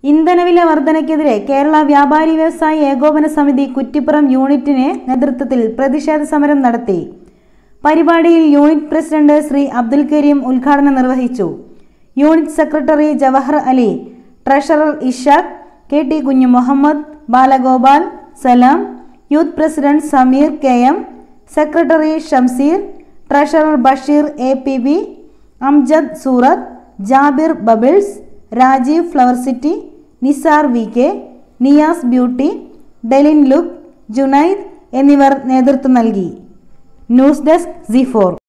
ഇന്ധനവില വർധനയ്ക്കെതിരെ കേരള വ്യാപാരി വ്യവസായി ഏകോപന സമിതി കുറ്റിപ്പുറം യൂണിറ്റിന് നേതൃത്വത്തിൽ പ്രതിഷേധ സമരം നടത്തി പരിപാടിയിൽ യൂണിറ്റ് പ്രസിഡന്റ് ശ്രീ അബ്ദുൽ കരീം ഉദ്ഘാടനം നിർവഹിച്ചു unit secretary Jawahar Ali treasurer Ishaq K T Kunju Muhammad Balagopal Salam youth president Sameer K M secretary Shamseer treasurer Basheer A P B Amjad Surat Jabir Bubbles Rajeev Flower City Nisar V K Niyas Beauty ഡെലിൻ ലുക്ക് ജുനൈദ് എന്നിവർ നേതൃത്വം നൽകി ന്യൂസ് ഡെസ്ക് സി ഫോർ